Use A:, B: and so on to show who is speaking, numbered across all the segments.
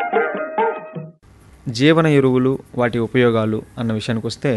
A: జీవన ఎరువులు వాటి ఉపయోగాలు అన్న విషయానికి వస్తే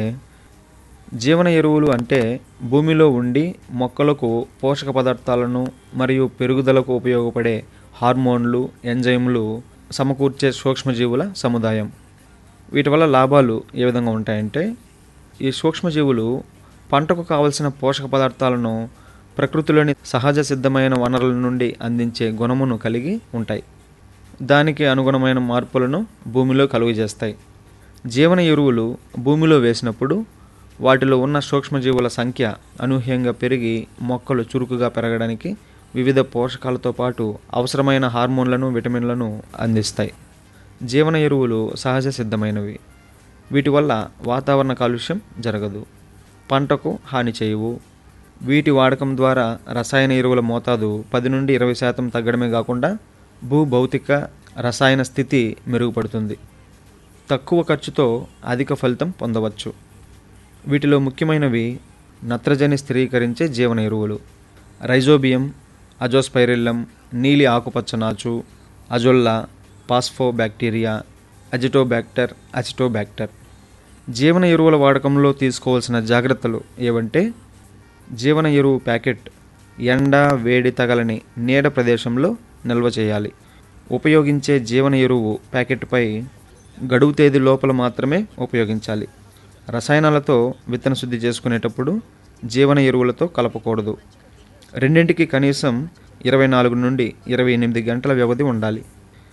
A: జీవన ఎరువులు అంటే భూమిలో ఉండి మొక్కలకు పోషక పదార్థాలను మరియు పెరుగుదలకు ఉపయోగపడే హార్మోన్లు ఎంజైమ్లు సమకూర్చే సూక్ష్మజీవుల సముదాయం వీటి వల్ల లాభాలు ఏ విధంగా ఉంటాయంటే ఈ సూక్ష్మజీవులు పంటకు కావలసిన పోషక పదార్థాలను ప్రకృతిలోని సహజ సిద్ధమైన వనరుల నుండి అందించే గుణమును కలిగి ఉంటాయి దానికి అనుగుణమైన మార్పులను భూమిలో కలుగజేస్తాయి జీవన ఎరువులు భూమిలో వేసినప్పుడు వాటిలో ఉన్న సూక్ష్మజీవుల సంఖ్య అనూహ్యంగా పెరిగి మొక్కలు చురుకుగా పెరగడానికి వివిధ పోషకాలతో పాటు అవసరమైన హార్మోన్లను విటమిన్లను అందిస్తాయి జీవన ఎరువులు సహజ సిద్ధమైనవి వీటి వల్ల వాతావరణ కాలుష్యం జరగదు పంటకు హాని చేయవు వీటి వాడకం ద్వారా రసాయన ఎరువుల మోతాదు పది నుండి ఇరవై శాతం తగ్గడమే కాకుండా భూ భౌతిక రసాయన స్థితి మెరుగుపడుతుంది తక్కువ ఖర్చుతో అధిక ఫలితం పొందవచ్చు వీటిలో ముఖ్యమైనవి నత్రజని స్థిరీకరించే జీవన ఎరువులు రైజోబియం అజోస్పైరిల్లం నీలి ఆకుపచ్చ నాచు అజొల్లా పాస్ఫోబ్యాక్టీరియా అజిటోబ్యాక్టర్ అసిటోబ్యాక్టర్ జీవన ఎరువుల వాడకంలో తీసుకోవాల్సిన జాగ్రత్తలు ఏవంటే జీవన ఎరువు ప్యాకెట్ ఎండ వేడి తగలని నీడ ప్రదేశంలో నిల్వ చేయాలి ఉపయోగించే జీవన ఎరువు ప్యాకెట్పై గడువు తేదీ లోపల మాత్రమే ఉపయోగించాలి రసాయనాలతో విత్తన శుద్ధి చేసుకునేటప్పుడు జీవన ఎరువులతో కలపకూడదు రెండింటికి కనీసం ఇరవై నాలుగు నుండి ఇరవై ఎనిమిది గంటల వ్యవధి ఉండాలి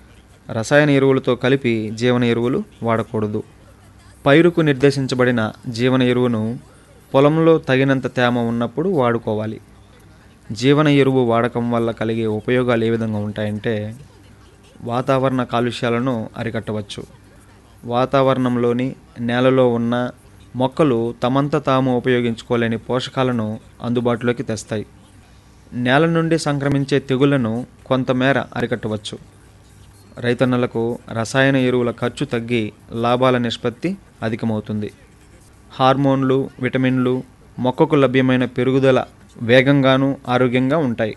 A: రసాయన ఎరువులతో కలిపి జీవన ఎరువులు వాడకూడదు పైరుకు నిర్దేశించబడిన జీవన ఎరువును పొలంలో తగినంత తేమ ఉన్నప్పుడు వాడుకోవాలి జీవన ఎరువు వాడకం వల్ల కలిగే ఉపయోగాలు ఏ విధంగా ఉంటాయంటే వాతావరణ కాలుష్యాలను అరికట్టవచ్చు వాతావరణంలోని నేలలో ఉన్న మొక్కలు తమంత తాము ఉపయోగించుకోలేని పోషకాలను అందుబాటులోకి తెస్తాయి నేల నుండి సంక్రమించే తెగుళ్లను కొంతమేర అరికట్టవచ్చు రైతన్నలకు రసాయన ఎరువుల ఖర్చు తగ్గి లాభాల నిష్పత్తి అధికమవుతుంది హార్మోన్లు విటమిన్లు మొక్కకు లభ్యమైన పెరుగుదల వేగంగాను ఆరోగ్యంగా ఉంటాయి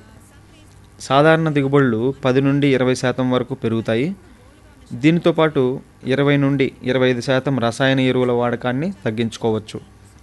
A: సాధారణ దిగుబడులు పది నుండి ఇరవై శాతం వరకు పెరుగుతాయి దీనితో పాటు ఇరవై నుండి ఇరవై ఐదు శాతం రసాయన ఎరువుల వాడకాన్ని తగ్గించుకోవచ్చు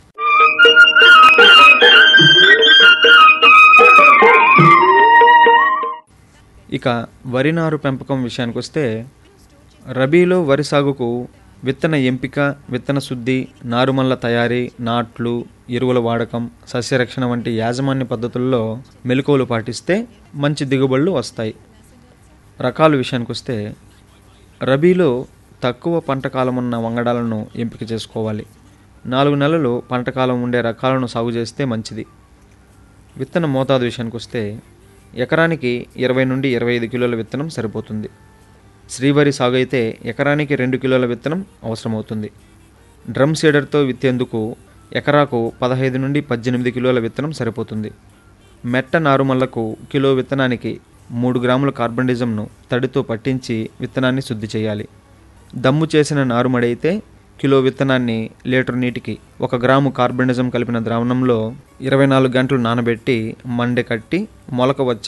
A: ఇక వరి నారు పెంపకం విషయానికి వస్తే రబీలో వరి సాగుకు విత్తన ఎంపిక విత్తన శుద్ధి నారుమల్ల తయారీ నాట్లు ఎరువుల వాడకం సస్యరక్షణ వంటి యాజమాన్య పద్ధతుల్లో మెలకువలు పాటిస్తే మంచి దిగుబడులు వస్తాయి రకాల విషయానికి వస్తే రబీలో తక్కువ పంట కాలం ఉన్న వంగడాలను ఎంపిక చేసుకోవాలి నాలుగు నెలలు పంట కాలం ఉండే రకాలను సాగు చేస్తే మంచిది విత్తన మోతాదు విషయానికి వస్తే ఎకరానికి ఇరవై నుండి ఇరవై ఐదు కిలోల విత్తనం సరిపోతుంది శ్రీవరి సాగు అయితే ఎకరానికి రెండు కిలోల విత్తనం అవసరమవుతుంది డ్రమ్ సీడర్తో విత్తేందుకు ఎకరాకు పదహైదు నుండి పద్దెనిమిది కిలోల విత్తనం సరిపోతుంది మెట్ట నారుమల్లకు కిలో విత్తనానికి మూడు గ్రాముల కార్బన్డిజంను తడితో పట్టించి విత్తనాన్ని శుద్ధి చేయాలి దమ్ము చేసిన నారుమడి అయితే కిలో విత్తనాన్ని లీటర్ నీటికి ఒక గ్రాము కార్బనిజం కలిపిన ద్రావణంలో ఇరవై నాలుగు గంటలు నానబెట్టి మండె కట్టి మొలక వచ్చే